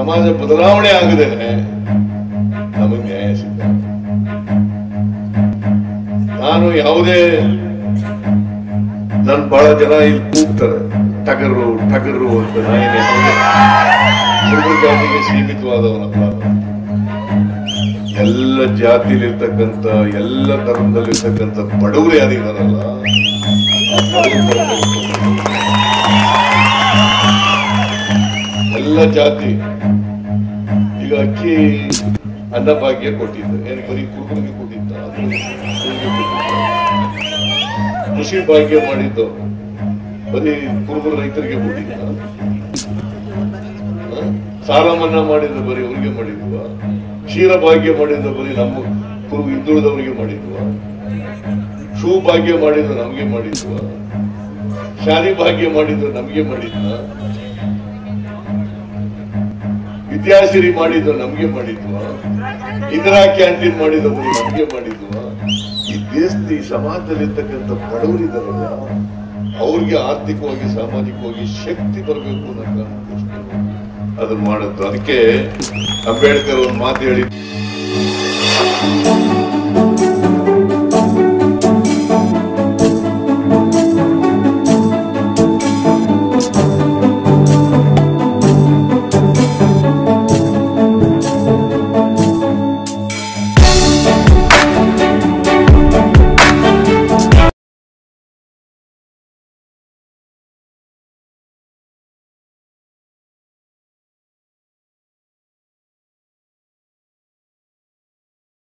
ಸಮಾಜ ಬದಲಾವಣೆ ಆಗದೇನೆ ನಮಗೆ ನ್ಯಾಯ ಸಿಗ್ತ ನಾನು ಯಾವುದೇ ನನ್ ಬಹಳ ಜನ ಇಲ್ಲಿ ಕೂಗ್ತಾರೆ ಟಗರು ಟಗರು ಅಂತ ನಾನೇನೆ ಹುಡುಗರ ಜಾತಿಗೆ ಸೀಮಿತವಾದವನಲ್ಲ ಎಲ್ಲ ಜಾತಿಲಿರ್ತಕ್ಕಂಥ ಎಲ್ಲ ಧರ್ಮದಲ್ಲಿರ್ತಕ್ಕಂಥ ಬಡವರು ಯಾರಿದಾರಲ್ಲ ಆ ಬಡವ್ರ ಎಲ್ಲ ಜಾತಿ ಈಗ ಅಕ್ಕಿ ಅನ್ನಭಾಗ್ಯ ಕೊಟ್ಟಿದ್ದ ಏನು ಬರೀ ಕುರುಬರಿಗೆ ಕೊಟ್ಟಿದ್ದ ಅದು ಕುರುಬರಿಗೆ ಕೊಟ್ಟಿದ್ದ. ಕೃಷಿ ಭಾಗ್ಯ ಮಾಡಿದ್ದು ಬರೀ ಕುರುಬರ ರೈತರಿಗೆ ಕೊಟ್ಟಿದ್ದ ಹ? ಸಾಲ ಮನ್ನಾ ಮಾಡಿದ್ದು ಬರೀ ಅವರಿಗೆ ಮಾಡಿದ್ವ ಕ್ಷೀರ ಭಾಗ್ಯ ಮಾಡಿದ್ದು ಬರೀ ನಮ್ಮ ಕುರು ಹಿಂದುಳಿದವರಿಗೆ ಮಾಡಿದ್ವ ಶೂ ಭಾಗ್ಯ ಮಾಡಿದ್ದು ನಮಗೆ ಮಾಡಿದ್ವ ಶಾಲಿ ಭಾಗ್ಯ ಮಾಡಿದ್ದು ನಮಗೆ ಮಾಡಿದ್ನ ವಿದ್ಯಾಸಿರಿ ಮಾಡಿದ್ದು ನಮ್ಗೆ ಮಾಡಿದ್ವ ಇಂದಿರಾ ಕ್ಯಾಂಟೀನ್ ಮಾಡಿದ್ದು ಬರೀ ನಮ್ಗೆ ಮಾಡಿದ್ವ ಈ ದೇಶದ ಈ ಸಮಾಜದಲ್ಲಿರ್ತಕ್ಕಂಥ ಬಡವರಿದಾರಲ್ಲ ಅವ್ರಿಗೆ ಆರ್ಥಿಕವಾಗಿ ಸಾಮಾಜಿಕವಾಗಿ ಶಕ್ತಿ ಬರಬೇಕು ಅನ್ನೋ ಕಾರಣಕ್ಕೋಸ್ಕರ ಅದನ್ನ ಮಾಡದ್ದು ಅದಕ್ಕೆ ಅಂಬೇಡ್ಕರ್ ಒಂದು ಮಾತು ಹೇಳಿ